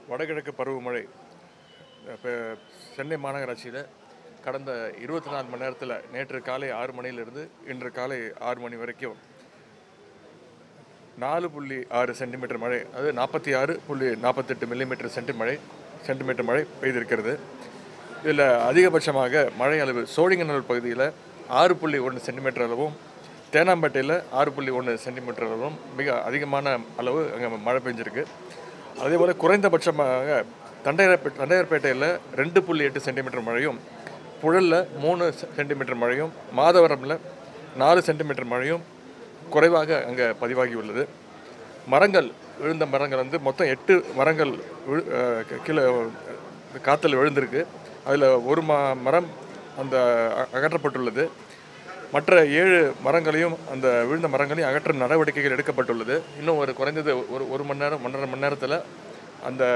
வடகிழக்கு பருவமழை இப்போ சென்னை மாநகராட்சியில் கடந்த இருபத்தி நாலு மணி நேரத்தில் நேற்று காலை ஆறு மணியிலிருந்து இன்று காலை ஆறு மணி வரைக்கும் நாலு புள்ளி ஆறு சென்டிமீட்டர் மழை அது நாற்பத்தி ஆறு புள்ளி நாற்பத்தெட்டு மில்லிமீட்டர் சென்டி மழை சென்டிமீட்டர் மழை பெய்திருக்கிறது இதில் அதிகபட்சமாக மழை அளவு சோழிங்கநல்லூர் பகுதியில் ஆறு புள்ளி ஒன்று சென்டிமீட்டர் அளவும் தேனாம்பேட்டையில் ஆறு புள்ளி ஒன்று சென்டிமீட்டர் அளவும் மிக அதிகமான அளவு அங்கே மழை பெஞ்சிருக்கு அதே போல் குறைந்தபட்சமாக தண்டையார்பே தண்டையார்பேட்டையில் ரெண்டு புள்ளி எட்டு சென்டிமீட்டர் மழையும் புழலில் மூணு சென்டிமீட்டர் மழையும் மாதவரமில் நாலு சென்டிமீட்டர் மழையும் குறைவாக அங்கே பதிவாகி உள்ளது மரங்கள் விழுந்த மரங்கள் வந்து மொத்தம் எட்டு மரங்கள் விழு அஹ் கி- கீழே காற்றுல விழுந்திருக்கு அதில் ஒரு ம மரம் அந்த அ- அகற்றப்பட்டுள்ளது மற்ற ஏழு மரங்களையும் அந்த விழுந்த மரங்களையும் அகற்றும் நடவடிக்கைகள் எடுக்கப்பட்டுள்ளது இன்னும் ஒரு குறைந்தது ஒரு ஒரு மணி நேரம் ஒன்றரை மணி நேரத்தில் அந்த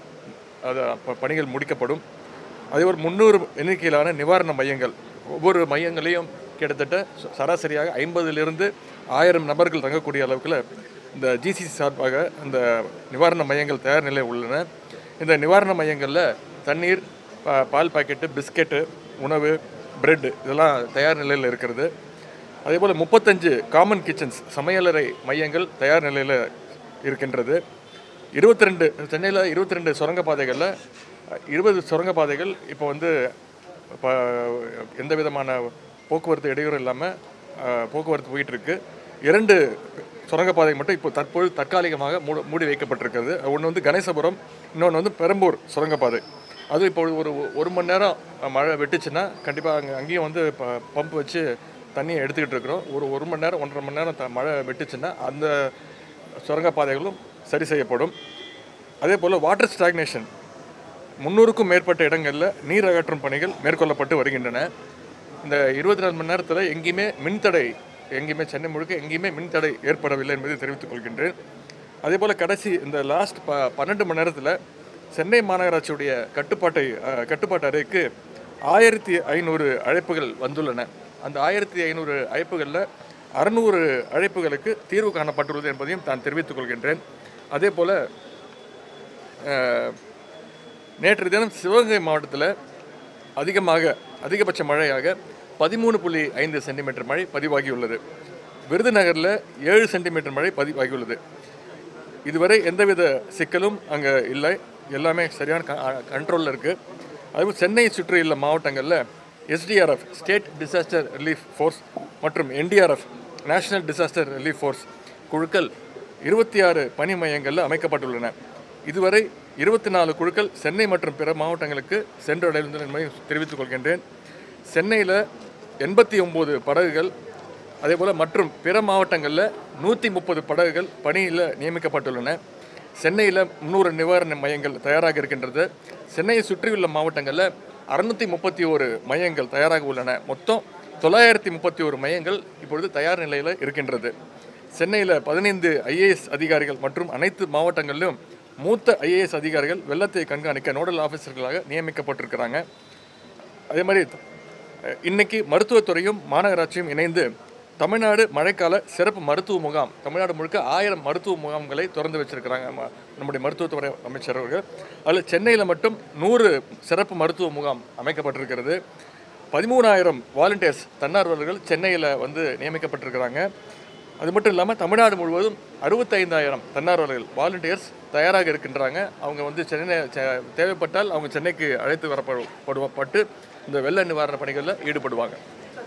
அது ப- பணிகள் முடிக்கப்படும் அதே ஒரு முந்நூறு எண்ணிக்கையிலான நிவாரண மையங்கள் ஒவ்வொரு மையங்களையும் கிட்டத்தட்ட ச- சராசரியாக ஐம்பதிலிருந்து ஆயிரம் நபர்கள் தங்கக்கூடிய அளவுக்குள்ள இந்த ஜிசிசி சார்பாக அந்த நிவாரண மையங்கள் தயார் நிலையில் உள்ளன இந்த நிவாரண மையங்களில் தண்ணீர் பா- பால் பாக்கெட்டு பிஸ்கெட்டு உணவு பிரெட் இதெல்லாம் தயார் நிலையில் இருக்கிறது அதே போல் முப்பத்தஞ்சு காமன் கிச்சன்ஸ் சமையலறை மையங்கள் தயார் நிலையில் இருக்கின்றது இருபத்தி ரெண்டு சென்னையில் இருபத்தி ரெண்டு சுரங்கப்பாதைகளில் இருபது சுரங்கப்பாதைகள் இப்போ வந்து இப்போ எந்த விதமான போக்குவரத்து இடையூறு இல்லாமல் போக்குவரத்து போயிட்டு இருக்கு இரண்டு சுரங்கப்பாதை மட்டும் இப்போ தற்போது தற்காலிகமாக மூட மூடி வைக்கப்பட்டிருக்கிறது ஒன்று வந்து கணேசபுரம் இன்னொன்று வந்து பெரம்பூர் சுரங்கப்பாதை அது இப்போ ஒரு ஒரு மணி நேரம் மழை வெட்டுச்சுன்னா கண்டிப்பாக அங்கே அங்கேயும் வந்து இப்போ பம்ப் வச்சு தண்ணியை எடுத்துக்கிட்டு இருக்கிறோம் ஒரு ஒரு மணி நேரம் ஒன்றரை மணி நேரம் த மழை வெட்டுச்சுன்னா அந்த சுரங்கப்பாதைகளும் சரி செய்யப்படும் அதே போல் வாட்டர் ஸ்டாக்னேஷன் முந்நூறுக்கும் மேற்பட்ட இடங்களில் நீர் அகற்றும் பணிகள் மேற்கொள்ளப்பட்டு வருகின்றன இந்த இருபத்தி நாலு மணி நேரத்தில் எங்கேயுமே மின்தடை எங்கேயுமே சென்னை முழுக்க எங்கேயுமே மின்தடை ஏற்படவில்லை என்பதை தெரிவித்துக் கொள்கின்றேன் அதே போல் கடைசி இந்த லாஸ்ட் ப பன்னெண்டு மணி நேரத்தில் சென்னை மாநகராட்சியுடைய கட்டுப்பாட்டை அஹ், கட்டுப்பாட்டு அறைக்கு ஆயிரத்தி ஐநூறு அழைப்புகள் வந்துள்ளன அந்த ஆயிரத்தி ஐநூறு அழைப்புகளில் அறுநூறு அழைப்புகளுக்கு தீர்வு காணப்பட்டுள்ளது என்பதையும் நான் தெரிவித்துக் கொள்கின்றேன் அதே போல் நேற்று தினம் சிவகங்கை மாவட்டத்தில் அதிகமாக அதிகபட்ச மழையாக பதிமூணு புள்ளி ஐந்து சென்டிமீட்டர் மழை பதிவாகியுள்ளது விருதுநகரில் ஏழு சென்டிமீட்டர் மழை பதிவாகியுள்ளது இதுவரை எந்தவித சிக்கலும் அங்கே இல்லை எல்லாமே சரியான கண்ட்ரோலில் இருக்குது அதுவும் சென்னை சுற்றியுள்ள மாவட்டங்களில் SDRF state disaster relief force மற்றும் NDRF national disaster relief force குழுக்கள் இருபத்தி ஆறு பணி மையங்களில் அமைக்கப்பட்டுள்ளன இதுவரை இருபத்தி நாலு குழுக்கள் சென்னை மற்றும் பிற மாவட்டங்களுக்கு சென்றடைந்துள்ளன என்பதை தெரிவித்துக் கொள்கின்றேன் சென்னையில் எண்பத்தி ஒம்பது படகுகள் அதே போல் மற்றும் பிற மாவட்டங்களில் நூற்றி முப்பது படகுகள் பணியில் நியமிக்கப்பட்டுள்ளன சென்னையில் முந்நூறு நிவாரண மையங்கள் தயாராக இருக்கின்றது சென்னையை சுற்றியுள்ள மாவட்டங்களில் அறுநூற்றி முப்பத்தி ஒரு மையங்கள் தயாராக உள்ளன மொத்தம் தொள்ளாயிரத்தி முப்பத்தி ஒரு மையங்கள் இப்பொழுது தயார் நிலையில் இருக்கின்றது சென்னையில் பதினைந்து ஐஏஎஸ் அதிகாரிகள் மற்றும் அனைத்து மாவட்டங்களிலும் மூத்த ஐஏஎஸ் அதிகாரிகள் வெள்ளத்தை கண்காணிக்க நோடல் ஆஃபீஸர்களாக நியமிக்கப்பட்டிருக்கிறாங்க அதே மாதிரி அஹ், இன்னைக்கு மருத்துவத்துறையும் மாநகராட்சியும் இணைந்து தமிழ்நாடு மழைக்கால சிறப்பு மருத்துவ முகாம் தமிழ்நாடு முழுக்க ஆயிரம் மருத்துவ முகாம்களை திறந்து வச்சிருக்கிறாங்க ம- நம்முடைய மருத்துவத்துறை அமைச்சர் அவர்கள் அதில் சென்னையில் மட்டும் நூறு சிறப்பு மருத்துவ முகாம் அமைக்கப்பட்டிருக்கிறது பதிமூணாயிரம் வாலண்டியர்ஸ் தன்னார்வலர்கள் சென்னையில் வந்து நியமிக்கப்பட்டிருக்கிறாங்க அது மட்டும் இல்லாமல் தமிழ்நாடு முழுவதும் அறுபத்தைந்தாயிரம் தன்னார்வலர்கள் வாலண்டியர்ஸ் தயாராக இருக்கின்றாங்க அவங்க வந்து சென்னை செ- தேவைப்பட்டால் அவங்க சென்னைக்கு அழைத்து வரப்பட்டு இந்த வெள்ள நிவாரண பணிகளில் ஈடுபடுவாங்க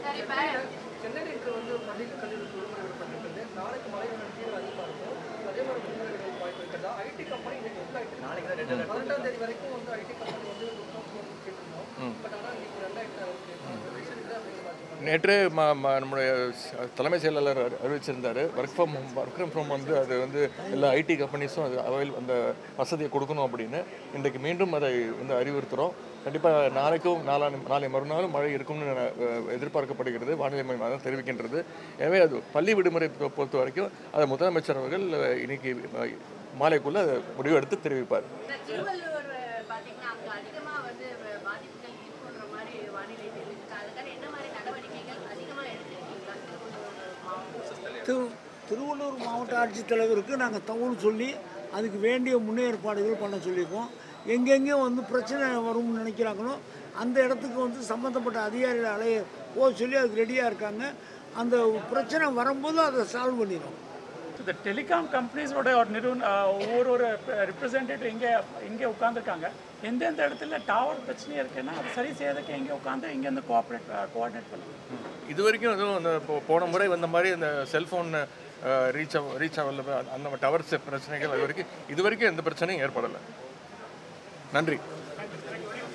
சென்னையில் இருக்கிற வந்து பள்ளி கல்லூரி விடுமுறை விடப்பட்டிருக்கிறது நாளைக்கு மழை வெள்ளம் தீவிர அதிகமாக இருக்கும் அதே மாதிரி மின்னல் வெள்ளம் வாய்ப்பு இருக்கிறதா ஐடி கம்பெனி இன்னைக்கு வந்து ஐடி நாளைக்கு பதினெட்டாம் தேதி வரைக்கும் வந்து ஐடி கம்பெனி வந்து work from home கேட்டிருந்தோம் பட் ஆனால் இன்னைக்கு ரெண்டாயிரத்தி அப்படிங்கிற மாதிரி நேற்று ம ம நம்முடைய ச- தலைமைச் செயலாளர் அறி- அறிவிச்சிருந்தார் work from home work from home வந்து அது வந்து எல்லா ஐடி கம்பெனிஸும் அது அவைல் அந்த வசதியை கொடுக்கணும் அப்படின்னு இன்றைக்கு மீண்டும் அதை வந்து அறிவுறுத்துகிறோம் கண்டிப்பாக நாளைக்கும் நாளா நாளை மறுநாளும் மழை இருக்கும்னு அஹ், எதிர்பார்க்கப்படுகிறது வானிலை மையம் அதான் தெரிவிக்கின்றது எனவே அது பள்ளி விடுமுறை பொ- பொறுத்த வரைக்கும் அதை முதலமைச்சர் அவர்கள் அஹ், இன்னைக்கு அஹ், மாலைக்குள்ள அதை முடிவெடுத்து தெரிவிப்பார் இந்த திருவள்ளூர் பார்த்தீங்கன்னா அங்கே அதிகமாக வந்து பாதிப்புகள் இருக்குன்ற மாதிரி வானிலை தெரிவிச்சிருக்கு அதுக்கான என்ன மாதிரி நடவடிக்கைகள் அதிகமாக எடுத்திருக்கீங்களா திருவள்ளூர் மாவட்டம் திரு திருவள்ளூர் மாவட்ட ஆட்சித்தலைவருக்கு நாங்கள் தகவல் சொல்லி அதுக்கு வேண்டிய முன்னேற்பாடுகள் பண்ண சொல்லியிருக்கோம் எங்கெங்கே வந்து பிரச்சனை வரும்னு நினைக்கிறாங்களோ அந்த இடத்துக்கு வந்து சம்மந்தப்பட்ட அதிகாரிகளை அலைய போக சொல்லி அதுக்கு ரெடியாக இருக்காங்க அந்த பிரச்சனை வரும்போது அதை சால்வ் பண்ணிடும் இந்த டெலிகாம் கம்பெனிஸோட ஒரு நிறுவன அஹ், ஒவ்வொரு ஒரு ரிப்ரசன்டேட்டிவ் இங்கே இங்கே உட்காந்துருக்காங்க எந்தெந்த இடத்துல டவர் பிரச்சனையாக இருக்குன்னா அதை சரி செய்யறதுக்கு இங்கே உட்காந்து இங்கேருந்து கோஆப்ரேட் கோஆர்டினேட் பண்ணுவாங்க இது வரைக்கும் எதுவும் அந்த போ- போன முறை வந்த மாதிரி அந்த செல்ஃபோன் ரீச் ரீச் ஆகல அந்த டவர்ஸ் பிரச்சனைகள் அது வரைக்கும் இது வரைக்கும் எந்த பிரச்சனையும் ஏற்படலை நன்றி